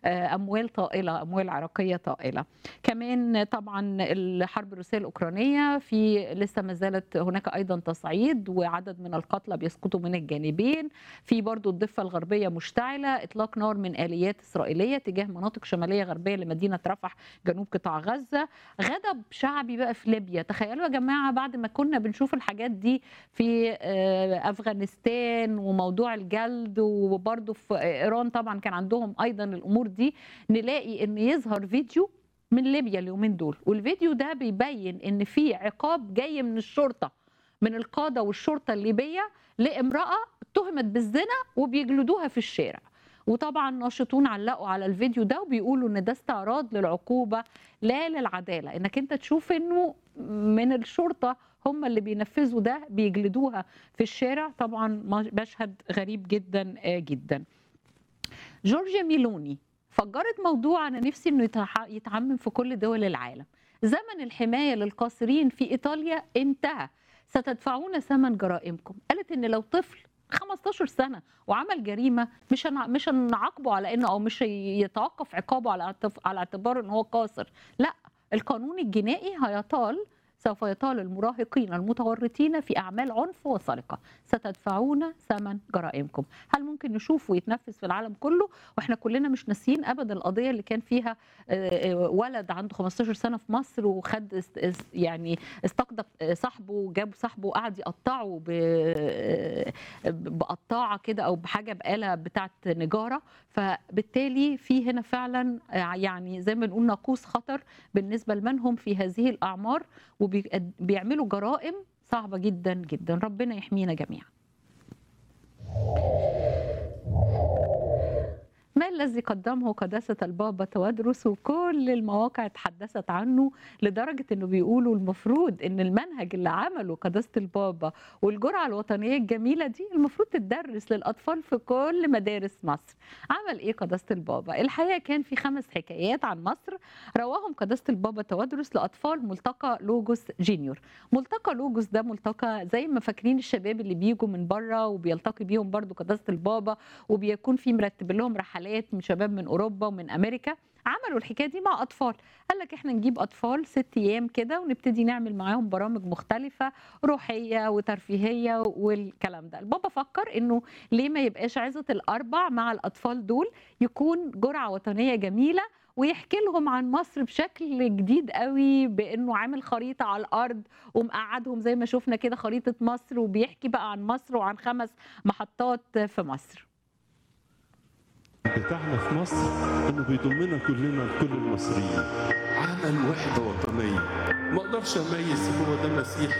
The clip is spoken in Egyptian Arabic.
اموال طائله اموال عراقيه طائله كمان طبعا الحرب الروسيه الاوكرانيه في لسه ما زالت هناك ايضا تصعيد وعدد من القتلى بيسقطوا من الجانبين في برضو الضفه الغربيه مشتعله اطلاق نار من اليات اسرائيليه تجاه مناطق شماليه غربيه لمدينه رفح جنوب قطاع غزه غضب شعبي بقى في ليبيا تخيلوا يا جماعه بعد ما كنا بنشوف الحاجات دي في افغانستان وموضوع الجلد وبرضو في ايران طبعا كان عندهم ايضا الامور دي نلاقي ان يظهر فيديو من ليبيا اليومين دول والفيديو ده بيبين ان في عقاب جاي من الشرطه من القاده والشرطه الليبيه لامراه اتهمت بالزنا وبيجلدوها في الشارع وطبعا ناشطون علقوا على الفيديو ده وبيقولوا ان ده استعراض للعقوبه لا للعداله انك انت تشوف انه من الشرطه هم اللي بينفذوا ده بيجلدوها في الشارع طبعا مشهد غريب جدا جدا جورجيا ميلوني فجرت موضوع انا نفسي انه يتعمم في كل دول العالم زمن الحمايه للقاصرين في ايطاليا انتهى ستدفعون ثمن جرائمكم قالت ان لو طفل 15 سنه وعمل جريمه مش مش هنعاقبه على انه او مش يتوقف عقابه على على اعتبار ان هو قاصر لا القانون الجنائي هيطال سوف يطال المراهقين المتورطين في اعمال عنف وسرقه ستدفعون ثمن جرائمكم هل ممكن نشوفه يتنفذ في العالم كله واحنا كلنا مش ناسيين ابدا القضيه اللي كان فيها ولد عنده 15 سنه في مصر وخد يعني استقطب صاحبه وجاب صاحبه وقعد يقطعه بقطاعه كده او بحاجه بآلة بتاعه نجاره فبالتالي في هنا فعلا يعني زي ما بنقول ناقوس خطر بالنسبه لمن هم في هذه الاعمار وبيعملوا جرائم صعبة جدا جدا ربنا يحمينا جميعا ما الذي قدمه قداسة البابا توادرس وكل المواقع تحدثت عنه لدرجة انه بيقولوا المفروض ان المنهج اللي عمله قداسة البابا والجرعة الوطنية الجميلة دي المفروض تدرس للأطفال في كل مدارس مصر عمل ايه قداسة البابا الحقيقة كان في خمس حكايات عن مصر رواهم قداسة البابا توادرس لأطفال ملتقى لوجوس جينيور ملتقى لوجوس ده ملتقى زي ما فاكرين الشباب اللي بيجوا من بره وبيلتقي بيهم برضو قداسة البابا وبيكون في مرتب لهم رحلات رحلات من شباب من اوروبا ومن امريكا عملوا الحكايه دي مع اطفال قال لك احنا نجيب اطفال ست ايام كده ونبتدي نعمل معاهم برامج مختلفه روحيه وترفيهيه والكلام ده البابا فكر انه ليه ما يبقاش عظه الاربع مع الاطفال دول يكون جرعه وطنيه جميله ويحكي لهم عن مصر بشكل جديد قوي بانه عامل خريطه على الارض ومقعدهم زي ما شفنا كده خريطه مصر وبيحكي بقى عن مصر وعن خمس محطات في مصر بتاعنا في مصر انه بيضمنا كلنا كل المصريين عمل وحده وطنيه ما اقدرش اميز هو ده مسيحي